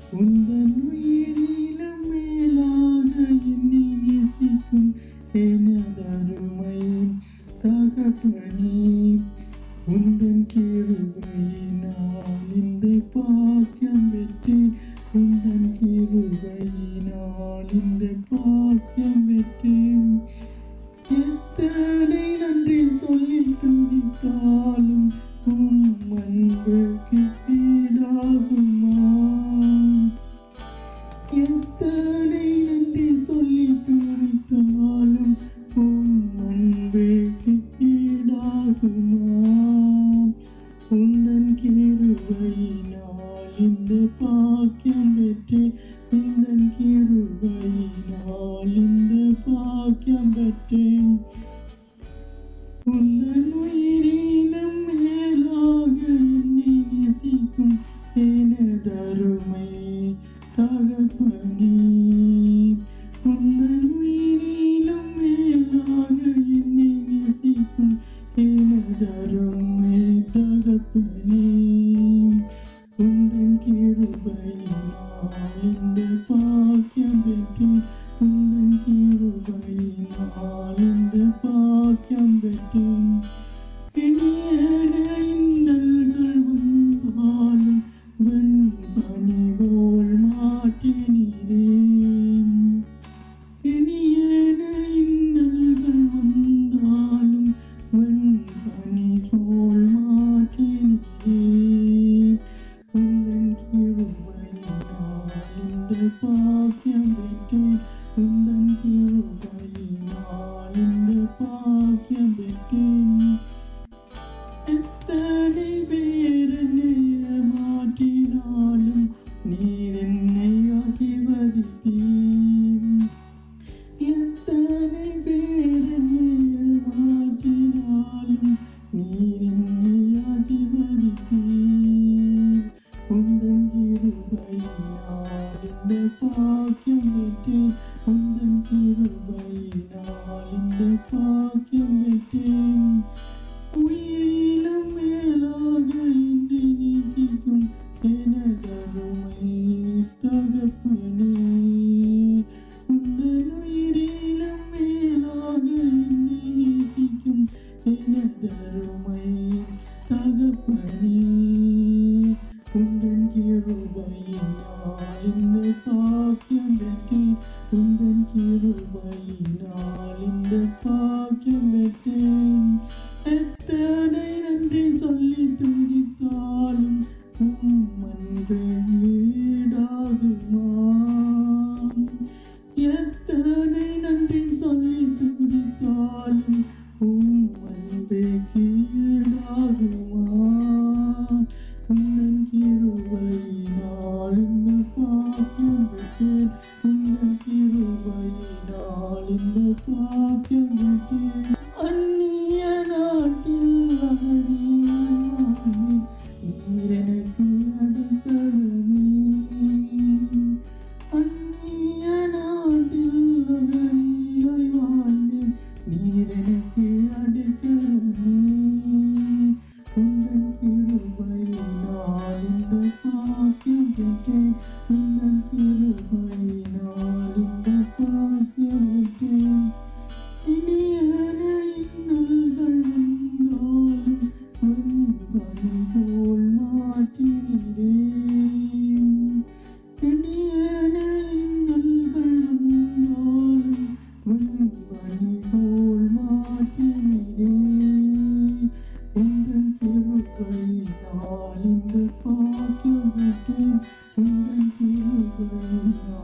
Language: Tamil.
உந்தன் உயிரிலும் மேலாக என்னை நேசிக்கும் எனதருமை தகப்பனே உந்தன் கிருபையினால் இந்த பாக்கியம் பெற்றேன் உந்தன் கிருபையினால் இந்த பாக்கியம் பெற்றேன் எத்தனை நன்றி சொல்லி துதித்தாலும் உம் அன்புக்கு ஈடாகுமா எத்தனை நன்றி சொல்லி துதித்தாலும் உம் அன்புக்கு ஈடாகுமா உந்தன் கிருபையினால் இந்த பாக்கியம் பெற்றேன் உந்தன் கிருபையினால் இந்த பாக்கியம் பெற்றேன் உந்தன் உயிரினம் மேலாக என்னை நேசிக்கும் எனதருமை தகப்பனே உந்தன் உயிரிலும் மேலாக என்னை நேசிக்கும் எனதருமை தகப்பனே உந்தன் கிருபையினால் இந்த பாக்கியம் பெற்றேன் உந்தன் கிருபையினால் இந்த பாக்கியம் பெற்றேன் இனியன இன்னல்கள் வந்தாலும் வெண்பனி போல் மாற்றினீரேன் இனியன இன்னல்கள் வந்தாலும் வெண்பனி போல் மாற்றினீரேன் உந்தன் கிருபையினால் இந்த பாக்கியம் பெற்றேன் உந்தன் கிருபையினால் இந்த பாக்கியம் பெற்றேன் எத்தனை பேர் என்னை மாற்றினாலும் நீர் என்னை ஆசீர்வதித்தீர் எத்தனை பேர் என்னை மாற்றினாலும் நீர் என்னை ஆசீர்வதித்தீர் உந்தன் கிருபையினால் இந்த பாக்கியம் பெற்றேன் உந்தன் கிருபையினால் இந்த பாக்கியம் பெற்றேன் உயிரிலும் மேலாக என்னை நேசிக்கும் எனதருமை தகப்பனே உந்தன் உயிரிலும் மேலாக என்னை நேசிக்கும் எனதருமை தகப்பனே உந்தன் கிருபையினால் இந்த பாக்கியம் பெற்றேன் உந்தன் கிருபையினால் இந்த பாக்கியம் பெற்றேன் எத்தனை நன்றி சொல்லி துதித்தாலும் உம் அன்பு ஈடாகுமா எத்தனை நன்றி சொல்லி துதித்தாலும் உம் அன்பு ஈடாகுமா உந்தன் கிருபையினால் இந்த பாக்கியம் பெற்றேன் உந்தன் கிருபையினால் இந்த பாக்கியம் பெற்றேன் அந்நிய நாட்டில் அகதியானேன் நீர் எனக்கு அடைக்கலமே அந்நிய நாட்டில் அகதியாய் வாழ்ந்தேன் நீர் எனக்கு அடைக்கலமே உந்தன் கிருபையினால் இந்த பாக்கியம் பெற்றேன் உந்தன் கிருபையினால் இந்த பாக்கியம் பெற்றேன் இனியன இன்னல்கள் வந்தாலும் வெண்பனி போல் மாற்றினீரேன் இனியன இன்னல்கள் வந்தாலும் வெண்பனி போல் மாற்றினீரேன் உந்தன் கிருபையினால் இந்த பாக்கியம் பெற்றேன் உந்தன் கிருபையினால்